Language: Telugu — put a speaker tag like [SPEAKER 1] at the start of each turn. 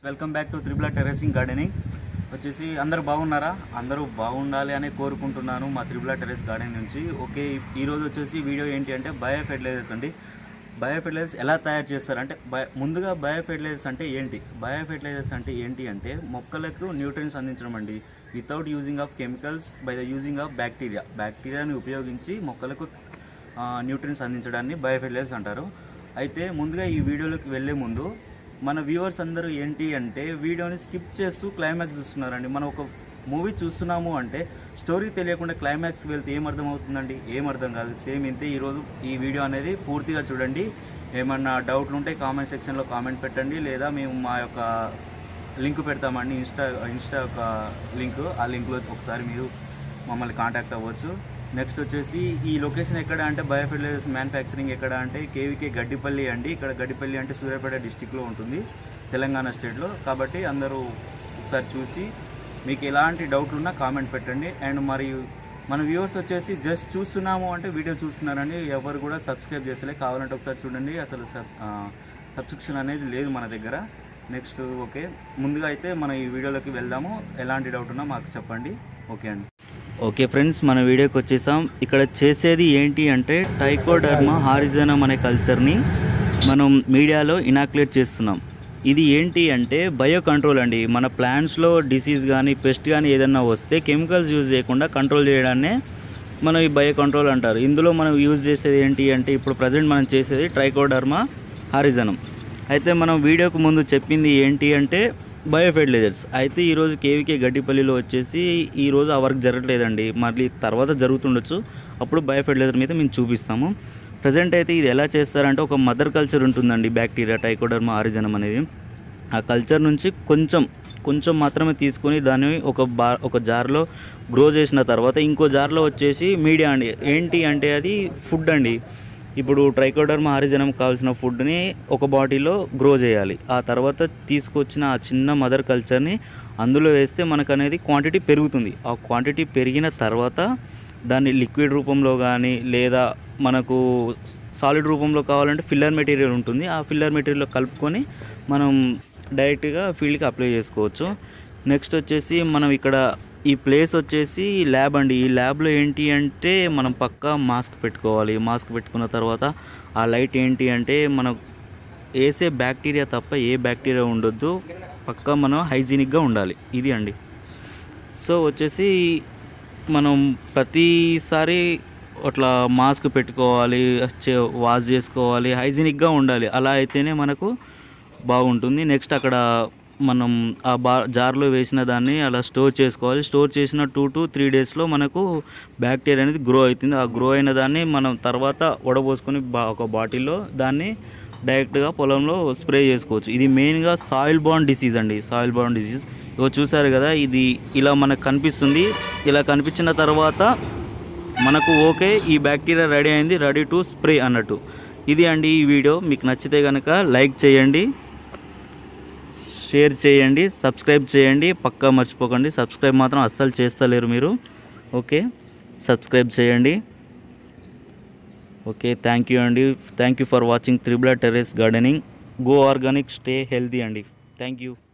[SPEAKER 1] welcome back to triple terracing gardening వచ్చేసి అందరూ బాగున్నారా అందరూ బాగుండాలి అని కోరుకుంటున్నాను మా త్రిబుల్ టెరెస్ గార్డెన్ నుంచి ఓకే ఈరోజు వచ్చేసి వీడియో ఏంటి అంటే బయో ఫెర్టిలైజర్స్ అండి బయో ఫెర్టిలైజర్స్ ఎలా తయారు చేస్తారు అంటే బయ ముందుగా బయో ఫెర్టిలైజర్స్ అంటే ఏంటి బయో ఫెర్టిలైజర్స్ అంటే ఏంటి అంటే మొక్కలకు న్యూట్రియన్స్ అందించడం అండి without using of chemicals by the using of bacteria బ్యాక్టీరియాని ఉపయోగించి మొక్కలకు న్యూట్రియన్స్ అందించడాన్ని బయో ఫెర్టిలైజర్స్ అంటారు అయితే ముందుగా ఈ వీడియోలోకి వెళ్ళే ముందు మన వ్యూవర్స్ అందరూ ఏంటి అంటే వీడియోని స్కిప్ చేస్తూ క్లైమాక్స్ చూస్తున్నారండి మనం ఒక మూవీ చూస్తున్నాము అంటే స్టోరీ తెలియకుండా క్లైమాక్స్ వెళ్తే ఏం అర్థం అవుతుందండి ఏం అర్థం కాదు సేమ్ ఇంతే ఈరోజు ఈ వీడియో అనేది పూర్తిగా చూడండి ఏమన్నా డౌట్లు ఉంటే కామెంట్ సెక్షన్లో కామెంట్ పెట్టండి లేదా మేము మా యొక్క లింక్ పెడతామండి ఇన్స్టా ఇన్స్టా యొక్క లింక్ ఆ లింక్లో ఒకసారి మీరు మమ్మల్ని కాంటాక్ట్ అవ్వచ్చు నెక్స్ట్ వచ్చేసి ఈ లొకేషన్ ఎక్కడ అంటే బయోఫెర్టిలైజర్స్ మ్యానుఫ్యాక్చరింగ్ ఎక్కడ అంటే కేవీకే గడ్డిపల్లి అండి ఇక్కడ గడ్డిపల్లి అంటే సూర్యాపేట డిస్టిక్లో ఉంటుంది తెలంగాణ స్టేట్లో కాబట్టి అందరూ ఒకసారి చూసి మీకు ఎలాంటి డౌట్లు ఉన్నా కామెంట్ పెట్టండి అండ్ మరియు మన వ్యూవర్స్ వచ్చేసి జస్ట్ చూస్తున్నాము అంటే వీడియో చూస్తున్నారని ఎవరు కూడా సబ్స్క్రైబ్ చేస్తలే కావాలంటే ఒకసారి చూడండి అసలు సబ్ సబ్స్క్రిప్షన్ అనేది లేదు మన దగ్గర నెక్స్ట్ ఓకే ముందుగా అయితే మన ఈ వీడియోలోకి వెళ్దాము ఎలాంటి డౌట్ ఉన్నా మాకు చెప్పండి ఓకే అండి ఓకే ఫ్రెండ్స్ మన వీడియోకి వచ్చేసాం ఇక్కడ చేసేది ఏంటి అంటే టైకోడర్మా హారిజనం అనే కల్చర్ని మనం మీడియాలో ఇనాక్యులేట్ చేస్తున్నాం ఇది ఏంటి అంటే బయో కంట్రోల్ అండి మన ప్లాంట్స్లో డిసీజ్ కానీ పెస్ట్ కానీ ఏదైనా వస్తే కెమికల్స్ యూజ్ చేయకుండా కంట్రోల్ చేయడాన్నే మనం ఈ బయో కంట్రోల్ అంటారు ఇందులో మనం యూజ్ చేసేది ఏంటి అంటే ఇప్పుడు ప్రజెంట్ మనం చేసేది ట్రైకోడర్మా హారిజనం అయితే మనం వీడియోకు ముందు చెప్పింది ఏంటి అంటే బయో ఫెర్టిలైజర్స్ అయితే ఈరోజు కేవీకే గడ్డిపల్లిలో వచ్చేసి ఈరోజు ఆ వర్క్ జరగట్లేదండి మళ్ళీ తర్వాత జరుగుతుండొచ్చు అప్పుడు బయో ఫెర్టిలైజర్ మీద మేము చూపిస్తాము ప్రజెంట్ అయితే ఇది ఎలా చేస్తారంటే ఒక మదర్ కల్చర్ ఉంటుందండి బ్యాక్టీరియా టైకోడర్మా ఆరిజనం అనేది ఆ కల్చర్ నుంచి కొంచెం కొంచెం మాత్రమే తీసుకొని దాన్ని ఒక బా ఒక జార్లో గ్రో చేసిన తర్వాత ఇంకో జార్లో వచ్చేసి మీడియా అండి ఏంటి అంటే అది ఫుడ్ అండి ఇప్పుడు ట్రైకోడర్మా హారిజనం కావాల్సిన ఫుడ్ని ఒక బాటిల్లో గ్రో చేయాలి ఆ తర్వాత తీసుకొచ్చిన ఆ చిన్న మదర్ కల్చర్ని అందులో వేస్తే మనకు అనేది క్వాంటిటీ పెరుగుతుంది ఆ క్వాంటిటీ పెరిగిన తర్వాత దాన్ని లిక్విడ్ రూపంలో కానీ లేదా మనకు సాలిడ్ రూపంలో కావాలంటే ఫిల్లర్ మెటీరియల్ ఉంటుంది ఆ ఫిల్లర్ మెటీరియల్ కలుపుకొని మనం డైరెక్ట్గా ఫీల్డ్కి అప్లై చేసుకోవచ్చు నెక్స్ట్ వచ్చేసి మనం ఇక్కడ ఈ ప్లేస్ వచ్చేసి ల్యాబ్ అండి ఈ ల్యాబ్లో ఏంటి అంటే మనం పక్కా మాస్క్ పెట్టుకోవాలి మాస్క్ పెట్టుకున్న తర్వాత ఆ లైట్ ఏంటి అంటే మనం వేసే బ్యాక్టీరియా తప్ప ఏ బ్యాక్టీరియా ఉండొద్దు పక్కా మనం హైజీనిక్గా ఉండాలి ఇది అండి సో వచ్చేసి మనం ప్రతిసారి అట్లా మాస్క్ పెట్టుకోవాలి చే- వాష్ చేసుకోవాలి హైజీనిక్గా ఉండాలి అలా అయితేనే మనకు బాగుంటుంది నెక్స్ట్ అక్కడ మనం ఆ బా జార్లో వేసిన దాన్ని అలా స్టోర్ చేసుకోవాలి స్టోర్ చేసిన టూ టు త్రీ డేస్లో మనకు బ్యాక్టీరియా అనేది గ్రో అవుతుంది ఆ గ్రో అయిన దాన్ని మనం తర్వాత వడబోసుకొని బా ఒక బాటిల్లో దాన్ని డైరెక్ట్గా పొలంలో స్ప్రే చేసుకోవచ్చు ఇది మెయిన్గా సాయిల్ బాండ్ డిసీజ్ అండి సాయిల్ బాండ్ డిసీజ్ ఇగో చూసారు కదా ఇది ఇలా మనకు కనిపిస్తుంది ఇలా కనిపించిన తర్వాత మనకు ఓకే ఈ బ్యాక్టీరియా రెడీ అయింది రెడీ టు స్ప్రే అన్నట్టు ఇది అండి ఈ వీడియో మీకు నచ్చితే కనుక లైక్ చేయండి షేర్ చేయండి సబ్స్క్రైబ్ చేయండి పక్కా మర్చిపోకండి సబ్స్క్రైబ్ మాత్రం అస్సలు చేస్తలేరు మీరు ఓకే సబ్స్క్రైబ్ చేయండి ఓకే థ్యాంక్ యూ అండి thank you for watching triple terrace gardening go organic stay healthy అండి థ్యాంక్ యూ